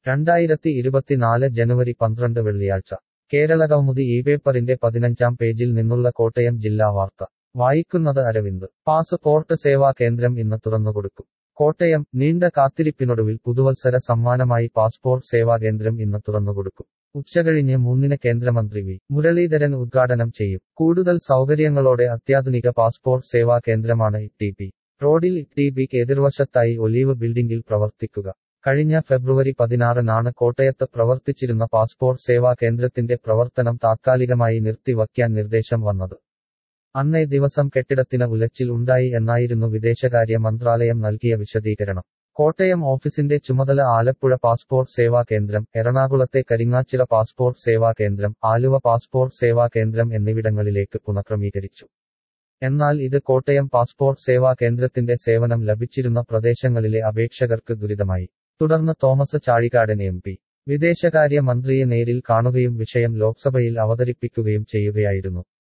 രണ്ടായിരത്തി ഇരുപത്തിനാല് ജനുവരി പന്ത്രണ്ട് വെള്ളിയാഴ്ച കേരളകൗമുദി ഈ പേപ്പറിന്റെ പതിനഞ്ചാം പേജിൽ നിന്നുള്ള കോട്ടയം ജില്ലാ വാർത്ത വായിക്കുന്നത് അരവിന്ദ് പാസ്പോർട്ട് സേവാ കേന്ദ്രം ഇന്ന് തുറന്നുകൊടുക്കും കോട്ടയം നീണ്ട കാത്തിരിപ്പിനൊടുവിൽ പുതുവത്സര സമ്മാനമായി പാസ്പോർട്ട് സേവാ കേന്ദ്രം ഇന്ന് തുറന്നുകൊടുക്കും ഉച്ചകഴിഞ്ഞ് മൂന്നിന് കേന്ദ്രമന്ത്രി വി മുരളീധരൻ ഉദ്ഘാടനം ചെയ്യും കൂടുതൽ സൗകര്യങ്ങളോടെ അത്യാധുനിക പാസ്പോർട്ട് സേവാ കേന്ദ്രമാണ് ടി പി റോഡിൽ ടി പിക്ക് എതിർവശത്തായി ഒലീവ് ബിൽഡിംഗിൽ പ്രവർത്തിക്കുക കഴിഞ്ഞ ഫെബ്രുവരി പതിനാറിനാണ് കോട്ടയത്ത് പ്രവർത്തിച്ചിരുന്ന പാസ്പോർട്ട് സേവാ കേന്ദ്രത്തിന്റെ പ്രവർത്തനം താത്കാലികമായി നിർത്തിവയ്ക്കാൻ നിർദ്ദേശം വന്നത് അന്നേ ദിവസം കെട്ടിടത്തിന് ഉലച്ചിൽ ഉണ്ടായി എന്നായിരുന്നു വിദേശകാര്യ മന്ത്രാലയം നൽകിയ വിശദീകരണം കോട്ടയം ഓഫീസിന്റെ ചുമതല ആലപ്പുഴ പാസ്പോർട്ട് സേവാ കേന്ദ്രം എറണാകുളത്തെ കരിങ്ങാച്ചിറ പാസ്പോർട്ട് സേവാ കേന്ദ്രം ആലുവ പാസ്പോർട്ട് സേവാ കേന്ദ്രം എന്നിവിടങ്ങളിലേക്ക് പുനഃക്രമീകരിച്ചു എന്നാൽ ഇത് കോട്ടയം പാസ്പോർട്ട് സേവാ കേന്ദ്രത്തിന്റെ സേവനം ലഭിച്ചിരുന്ന പ്രദേശങ്ങളിലെ അപേക്ഷകർക്ക് ദുരിതമായി തുടർന്ന് തോമസ് ചാഴികാടൻ എം പി വിദേശകാര്യ മന്ത്രിയെ നേരിൽ കാണുകയും വിഷയം ലോക്സഭയിൽ അവതരിപ്പിക്കുകയും ചെയ്യുകയായിരുന്നു